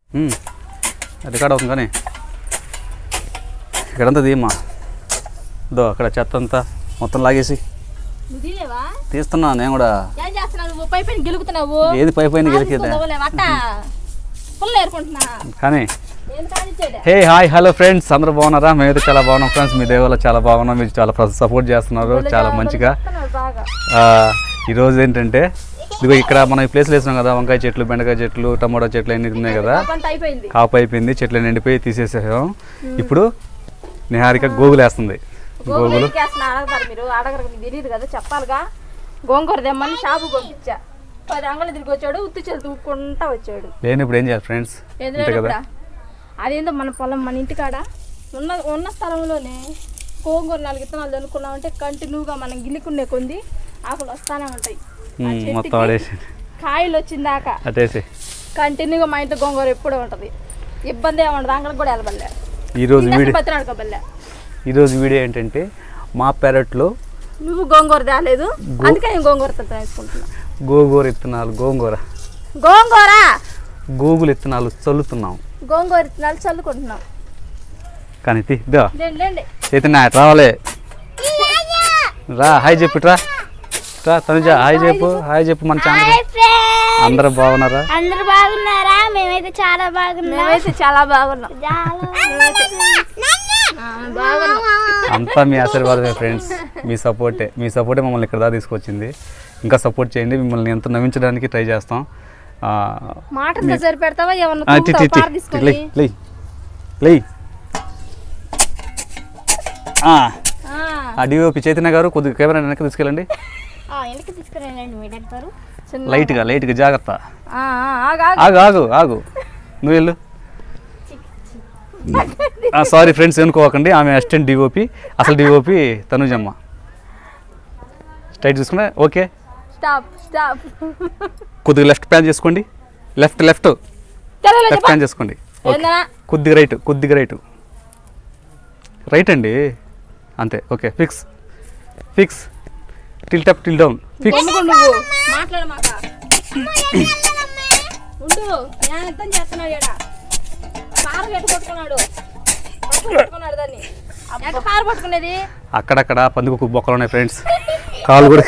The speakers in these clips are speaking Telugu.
ఉమ్, రికార్డ్ అవుతుంది కానీ ఇక్కడంతా తీయమ్మా దో అక్కడ చెత్త అంతా మొత్తం లాగేసి నువ్వు తీలేవా తీస్తున్నా నేను కూడా ఏం చేస్తున్నావు నువ్వు పై పైన గెలుగుతున్నావు ఏది పై పైన గెలికేదా అట్ట పుల్ల ఏరుకుంటున్నా కానీ నేను కానిచ్చేదే హే హాయ్ హలో ఫ్రెండ్స్ అందరూ బాగున్నారా మేమైతే చాలా బాగున్నాం ఫ్రెండ్స్ మీ దేవాల చాలా బాగున్నాం మీరు చాలా సపోర్ట్ చేస్తున్నారు చాలా మంచిగా బాగా ఆ, ఈరోజు ఏంటంటే ఇదిగో ఇక్కడ మనం ఈ ప్లేస్లో వేసినాం కదా వంకాయ చెట్లు బెండకాయ చెట్లు టమాటో చెట్లు అన్నీ ఉన్నాయి కదా పంట అయిపోయింది కాపు అయిపోయింది చెట్లు నిండిపోయి తీసేసాం ఇప్పుడు నిహారిక గోగులు వేస్తుంది గోంగూర గోగులు ఎందుకేస్తున్నా అడగతారు మీరు అడగరు మీకు తెలియదు కదా చెప్పాలిగా గోంగూర తెమ్మని షాపు పంపించా పది అంగళ్ళు తిరిగి వచ్చాడు ఉత్తి చేతులు తూక్కుంటా వచ్చాడు లేని ఇప్పుడు ఏం చేయాలి ఫ్రెండ్స్ ఎదురు అంతే కదా అదేందో మన పొలం మన ఇంటికాడ ఉన్న ఉన్న స్థలంలోనే గోంగూర నాలుగు విత్తనాలు అనుకున్నామంటే కంటిన్యూగా మనం గిల్లుకునే కొంది ఆకులు వస్తానే ఉంటాయి ఆ ఉమ్, చెట్టుకి మొత్తం ఆడేసి కాయలు వచ్చిందాక అటేసి కంటిన్యూగా మా ఇంట్లో గోంగూర ఎప్పుడూ ఉంటుంది ఇబ్బంది ఏముండదు అంగడికి కూడా వెళ్ళబల్లే ఈరోజు వీడియో పత్రి ఆడుకోబల్లే ఈరోజు వీడియో ఏంటంటే మా పెరట్లో నువ్వు గోంగూర తేలేదు అందుకే నేను గోంగూర తింటా వేసుకుంటున్నా గోగూర ఇత్తనాలు గోంగూర గోంగూర గోగులు ఇత్తనాలు చల్లుతున్నాం గోంగూర విత్తనాలు చల్లుకుంటున్నాం కానీ తీద్దా లేండి లేండి చైతన్య రావాలే రా హాయ్ చెప్పు రా రా తనుజ హాయ్ చెప్పు హాయ్ చెప్పు మన ఛానల్ అందరూ బాగున్నారా అందరు బాగున్నారా మేమైతే చాలా బాగున్నాం మేమైతే చాలా బాగున్నాం ఆ, బాగున్నాం అంతా మీ ఆశీర్వాదమే ఫ్రెండ్స్ మీ సపోర్టే మీ సపోర్టే మమ్మల్ని ఇక్కడ దాకా తీసుకొచ్చింది ఇంకా సపోర్ట్ చేయండి మిమ్మల్ని ఎంత నవ్వించడానికి ట్రై చేస్తాం ఆ, మాటలతో సరిపెడతావా ఆ, ఏమన్నా తి- తి- తూగుతావా? తి- పార తి- తీసుకొని లేయ్, లేయ్, లేయ్. ఆ, ఆ, ఆ డిఓపి చైతన్య గారు కొద్దిగా కెమెరా వెనక్కి తీసుకెళ్ళండి వెనక్కి తీసుకురండి మీరు అంటారు చిన్న- లైట్గా లైట్గా జాగ్రత్త ఆ, ఆ, ఆగు, ఆగు. ఆగు ఆగు ఆగు నువ్వు వెళ్ళు సారీ ఫ్రెండ్స్ అనుకోకండి ఆమె అసిస్టెంట్ డిఓపి అసలు డిఓపి తనుజమ్మ స్ట్రైట్ చూసుకున్నా ఓకే స్టాప్ స్టాప్ కొద్దిగా లెఫ్ట్ ప్యాన్ చేసుకోండి లెఫ్ట్ లెఫ్ట్ తెలుగులో లెఫ్ట్ చెప్పు. ప్యాన్ చేసుకోండి ఓకే ఏందన్నా? కొద్దిగా రైట్ కొద్దిగా రైట్ రైట్ అండి అంతే okay fix fix tilt up tilt down fix గమ్ముకుండు నువ్వు మాట్లాడమాక ఉండు నేను అర్థం చేస్తున్నాడు ఈడ కారు గట్టి పట్టుకున్నాడు పట్టుకొని పట్టుకున్నాడు దాన్ని ఎక్కడ కారు పట్టుకునేది అక్కడక్కడ పందుకు బొక్కలు ఉన్నాయి ఫ్రెండ్స్ కాలు కూడా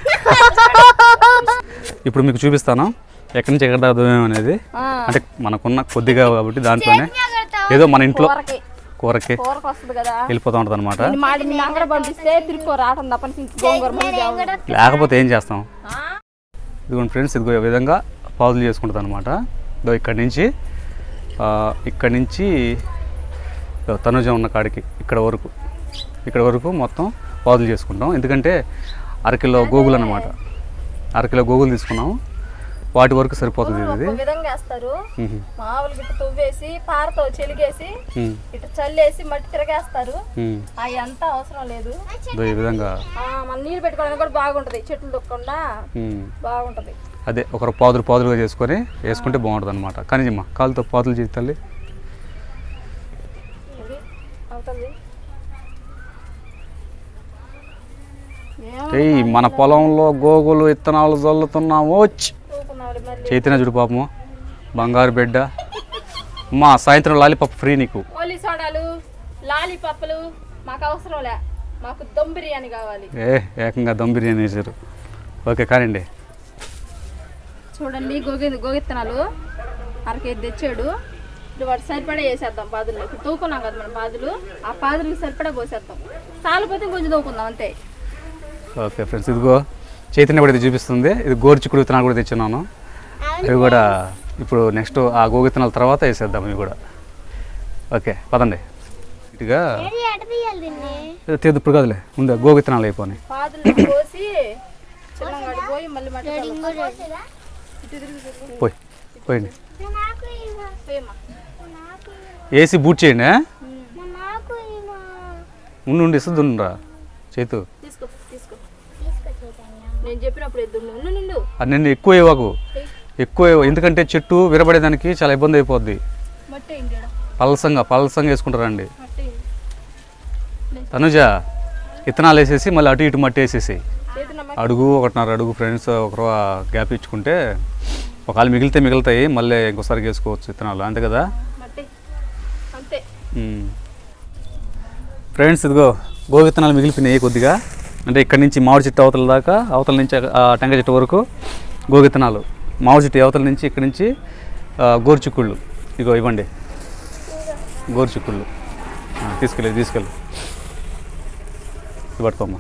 ఇప్పుడు మీకు చూపిస్తాను ఎక్కడి నుంచి ఎక్కడ దాకా దూరం అనేది ఆ, అంటే మనకున్న కొద్దిగా కాబట్టి దాంట్లోనే ఏదో మన ఇంట్లో కూరకి కూరకి కూరకు వస్తుంది కదా వెళ్ళిపోతూ ఉంటుంది అనమాట నేను మాట మీ అంగడ పంపిస్తే తిరుక్కో రావటం తప్ప నీకు గోంగూర మళ్ళీ తేవను. లేకపోతే ఏం చేస్తాం ఆ? ఇదిగోండి ఫ్రెండ్స్ ఇదిగో ఈ విధంగా పాజులు చేసుకుంటుంది అనమాట ఇదో ఇక్కడి నుంచి ఆ, ఇక్కడి నుంచి ఇదో తనుజ ఉన్న కాడికి ఇక్కడ వరకు ఇక్కడ వరకు మొత్తం పాదులు చేసుకుంటాం ఎందుకంటే అరకిలో గోగులు అనమాట అరకిలో గోగులు తీసుకున్నాం వాటి వరకు సరిపోతుంది ఇది ఒక విధంగా వేస్తారు మ్మ్. మామూలుగా ఇట్లా తువ్వేసి పారతో చెలిగేసి మ్మ్. ఇట్లా చల్లేసి మట్టి తిరగేస్తారు మ్మ్. అవి అంతా అవసరం లేదు ఇదో ఈ విధంగా ఆ, మన నీళ్ళు పెట్టుకోవడానికి కూడా బాగుంటది చెట్లు దొక్కకుండా మ్మ్. బాగుంటది అదే ఒకరు పాదులు పాదులుగా చేసుకొని వేసుకుంటే బాగుంటుంది అనమాట కానీ అమ్మా కాలుతో పాదులు చేసి తల్లి ఇది అవుతుంది ఏయ్ మన పొలంలో గోగులు విత్తనాలు చల్లుతున్నాము వచ్చి చూకున్నాడు మళ్ళీ చైతన్య చూడు పాపము బంగారు బిడ్డ అమ్మా సాయంత్రం లాలీపాప్ ఫ్రీ నీకు ఓలీ సోడాలు లాలీపప్పులు మాకు అవసరంలే మాకు దమ్ బిర్యానీ కావాలి ఏ ఏకంగా దమ్ బిర్యానీ వేసారు ఓకే కానివ్వండి చూడండి గోగి గోగిత్తనాలు అరకేది తెచ్చాడు ఇప్పుడు వాటి సరిపడా వేసేద్దాం పాదులు ఇప్పుడు తూకున్నాం కదా మనం పాదులు ఆ పాదులకు సరిపడా పోసేద్దాం చాలిపోతే కొంచెం తూకుందాం అంతే ఓకే ఫ్రెండ్స్ ఇదిగో చైతన్య కూడా ఇది చూపిస్తుంది ఇది గోరుచిక్కుడు విత్తనాలు కూడా తెచ్చున్నాను ఇవి కూడా ఇప్పుడు నెక్స్ట్ ఆ గోగు విత్తనాల తర్వాత వేసేద్దాం ఇవి కూడా ఓకే పదండి ఇటుగా ఎట తీయాలి దీన్ని తీద్దు ఇప్పుడు కాదులే ముందు గోగు విత్తనాలు అయిపోయి పాదులు పోసి చిన్నగా పోయి మళ్ళీ మట్టి చల్లుతాం. ఇటు తిరిగి తిరిగి పోయి పోయండి నాకు ఇవ్వ. పోయమ్మా. నాకు ఇవ్వ. వేసి బూట్ చేయండి ఆ? నాకు ఇవ్వ. ఉండి ఉండి ఇస్తుంది ఉండురా చేతు తీసుకో తీసుకో తీసుకో చైతన్య. నేను చెప్పినప్పుడు ఎద్దు నుండు నుండు అది నేను ఎక్కువ ఇవ్వకు ఎక్కువ ఇవ్వ- ఎందుకంటే చెట్టు విరబడేదానికి చాలా ఇబ్బంది అయిపోద్ది మట్టి అయింది ఈడ. పలసంగా పలసంగా వేసుకుంటారండి మట్టి అయింది. తనుజ విత్తనాలు వేసేసి మళ్ళీ అటు ఇటు మట్టి వేసేసి చేతున్న మట్టి అడుగు ఒకటిన్నర అడుగు ఫ్రెండ్స్ ఒకరు గ్యాప్ ఇచ్చుకుంటే ఒకవేళ మిగిలితే మిగులుతాయి మళ్ళీ ఇంకోసారి వేసుకోవచ్చు విత్తనాలు అంతే కదా మట్టి అంతే మ్మ్. ఫ్రెండ్స్ ఇదిగో గో విత్తనాలు మిగిలిపోయినాయి కొద్దిగా అంటే ఇక్కడి నుంచి మామిడి చెట్టు అవతల దాకా అవతల నుంచి ఆ టెంకాయ చెట్టు వరకు గో విత్తనాలు మామిడి చెట్టు అవతల నుంచి ఇక్కడి నుంచి ఆ, గోరు చిక్కుళ్ళు ఇగో ఇవ్వండి గోరు చిక్కుళ్ళు ఆ, తీసుకెళ్ళి తీసుకెళ్ళి ఇది పట్టుకోమ్మా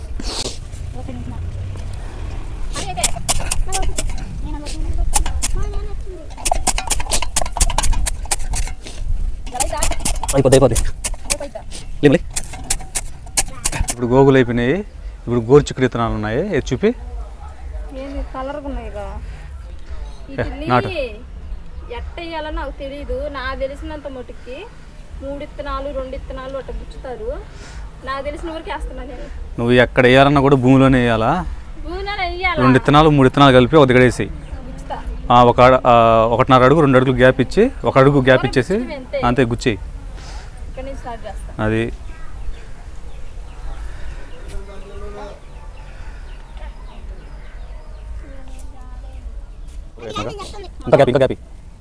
అయిపోద్ది అయిపోద్ది లేమలే ఇప్పుడు గోగులు అయిపోయినాయి ఇప్పుడు గోరు చిక్కుడు విత్తనాలు ఉన్నాయి ఇది చూపి ఏంది కలర్గా ఉన్నాయి కదా నాటు. వీటిని ఎట్ట వేయాలో నాకు తెలియదు నాకు తెలిసినంత మటుకి మూడు ఇత్తనాలు రెండు ఇత్తనాలు అట్లా గుచ్చుతారు నాకు తెలిసిన వరకు వేస్తున్నా నేను నువ్వు ఎక్కడ వేయాలన్నా కూడా భూమిలోనే వేయాలా భూమిలో వేయాలా రెండు విత్తనాలు మూడు విత్తనాలు కలిపి ఒక దిగడేసి గుచ్చుతా ఆ, ఒక అడ- ఆ, ఒకటిన్నర అడుగు రెండు అడుగులు గ్యాప్ ఇచ్చి ఒక అడుగు గ్యాప్ ఇచ్చేసి అంతే. అంతే గుచ్చి ఇక్కడ నుంచి స్టార్ట్ చేస్తా అది ఇంకా గ్యాప్ ఇంకా గ్యాప్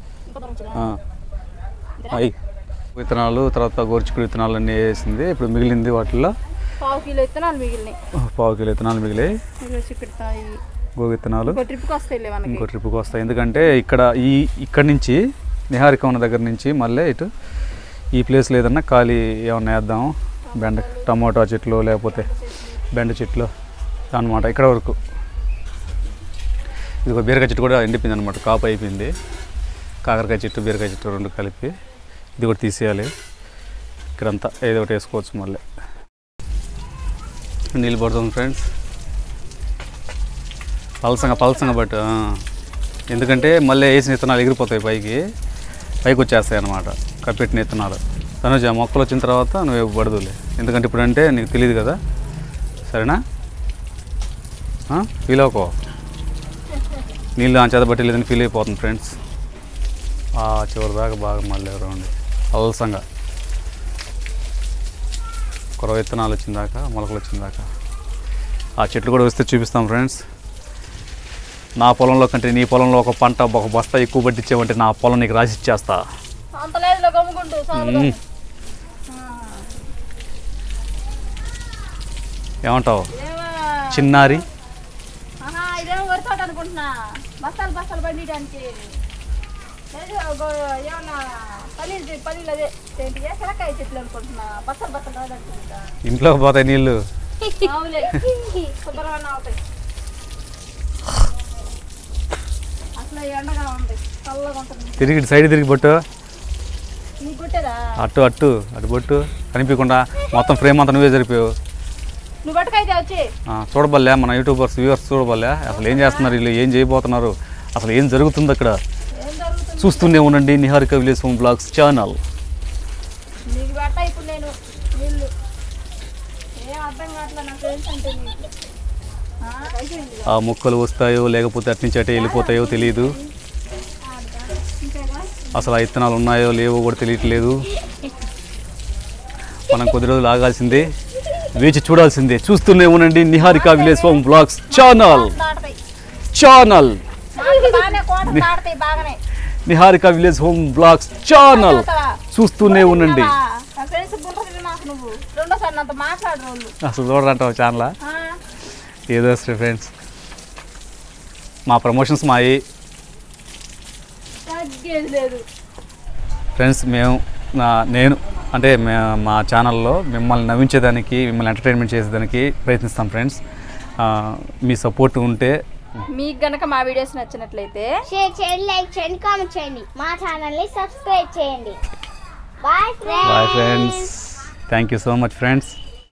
అయ్యి విత్తనాలు తర్వాత గోరుచిక్కుడు విత్తనాలు అన్నీ వేసింది ఇప్పుడు మిగిలింది వాటిల్లో పావు కిలో ఇత్తనాలు మిగిలినాయి పావు కిలో విత్తనాలు మిగిలాయి ఇదిగో చిక్కుడుతాయి గో విత్తనాలు ఇంకో ట్రిప్కి వస్తాయిలే మనకి ఇంకో ట్రిప్కి వస్తాయి ఎందుకంటే ఇక్కడ ఈ ఇక్కడ నుంచి నిహారిక ఉన్న దగ్గర నుంచి మళ్ళీ ఇటు ఈ ప్లేస్లో ఏదన్నా ఖాళీ ఏమన్నా వేద్దాం బెండ టమోటా చెట్లు లేకపోతే బెండ చెట్లు అన్నమాట ఇక్కడ వరకు ఇదిగో బీరకాయ చెట్టు కూడా ఎండిపోయింది అనమాట కాపు అయిపోయింది కాకరకాయ చెట్టు బీరకాయ చెట్టు రెండు కలిపి ఇది కూడా తీసేయాలి ఇక్కడంతా ఏదో ఒకటి వేసుకోవచ్చు మళ్ళీ నీళ్ళు పడుతుంది ఫ్రెండ్స్ పలసంగా పలసంగా బట్ ఆ. ఎందుకంటే మళ్ళీ వేసిన విత్తనాలు ఎగిరిపోతాయి పైకి పైకి వచ్చేస్తాయి అన్నమాట కప్పెట్టిన విత్తనాలు తనుజ మొక్కలు వచ్చిన తర్వాత నువ్వు పడదులే ఎందుకంటే ఇప్పుడు అంటే నీకు తెలియదు కదా సరేనా ఫీల్ అవ్వకో నీళ్ళు ఆ చేత బట్టి లేదని ఫీల్ అయిపోతుంది ఫ్రెండ్స్ ఆ చివరి దాకా బాగా మళ్ళీ రౌండ్ పలసంగా కొర విత్తనాలు వచ్చిన దాకా మొలకలు వచ్చిన దాకా ఆ చెట్లు కూడా వస్తే చూపిస్తాం ఫ్రెండ్స్ నా పొలంలో కంటే నీ పొలంలో ఒక పంట ఒక బస్తా ఎక్కువ పట్టించావంటే నా పొలం నీకు రాసి ఇచ్చేస్తా అంత లేదులో గమ్ముకుంటూ చాలు మ్మ్. ఏమంటావు ఏమో చిన్నారి ఆహా, ఇదేమో వరి తోట అనుకుంటున్నా బస్తాలు బస్తాలు పండించడానికి లేదు గో- ఏమన్నా పల్లీలు పల్లీలు అదే ఏంటి శనక్కాయ చెట్లు అనుకుంటున్నా బస్తాలు బస్తాలు రాదనుకుంటా ఇంట్లోకి పోతాయి నీళ్ళు అవులే శుభ్రమైన అవుతాయి అసలు ఎండగా ఉంది చల్లగా ఉంటుంది తిరిగి ఇటు సైడ్ తిరిగి పట్టు నీకు కొట్టేదా అట్టు అట్టు అటు పట్టు కనిపించకుండా మొత్తం ఫ్రేమ్ అంతా నువ్వే జరిపావు నువ్వు పట్టుకైతే వచ్చి ఆ, చూడబల్లే మన యూట్యూబర్స్ వ్యూవర్స్ చూడబల్లే అసలు ఏం చేస్తున్నారు వీళ్ళు ఏం చేయబోతున్నారు అసలు ఏం జరుగుతుంది అక్కడ ఏం జరుగుతుంది చూస్తూనే ఉండండి Niharika village home blogs channel నీకు పెట్ట ఇప్పుడు నేను నీళ్ళు ఏం అర్థం కావట్లే నాకు ఏంటంటే నీకు ఆ? అయిపోయింది ఆ మొక్కలు వస్తాయో లేకపోతే అటు నుంచి అటే వెళ్ళిపోతాయో తెలియదు ఇంకేగా అసలు ఆ విత్తనాలు ఉన్నాయో లేవో కూడా తెలియట్లేదు మనం కొద్ది రోజులు ఆగాల్సిందే వేచి చూడాల్సిందే చూస్తూనే ఉండండి Niharika village home blogs channel దాటతాయి ఛానల్ మాకు బాగానే కోట దాటతాయి బాగానే Niharika village home blogs channel చూస్తూనే ఉండండి నా ఫ్రెండ్స్ గుంటుంది మాకు నువ్వు రెండోసారి నాతో మాట్లాడు వాళ్ళు అసలు చూడరంటావు ఛానల్ ఆ, ఏదో ఫ్రెండ్స్ మా ప్రమోషన్స్ మాయి తగ్గేది లేదు ఫ్రెండ్స్ మేము నా నేను అంటే మే మా ఛానల్లో మిమ్మల్ని నవ్వించేదానికి మిమ్మల్ని ఎంటర్టైన్మెంట్ చేసేదానికి ప్రయత్నిస్తాం ఫ్రెండ్స్ ఆ, మీ సపోర్ట్ ఉంటే మీకు గనక మా వీడియోస్ నచ్చినట్లయితే షేర్ చేయండి లైక్ చేయండి కామెంట్ చేయండి మా ఛానల్ని సబ్స్క్రైబ్ చేయండి bye bye friends thank you so much friends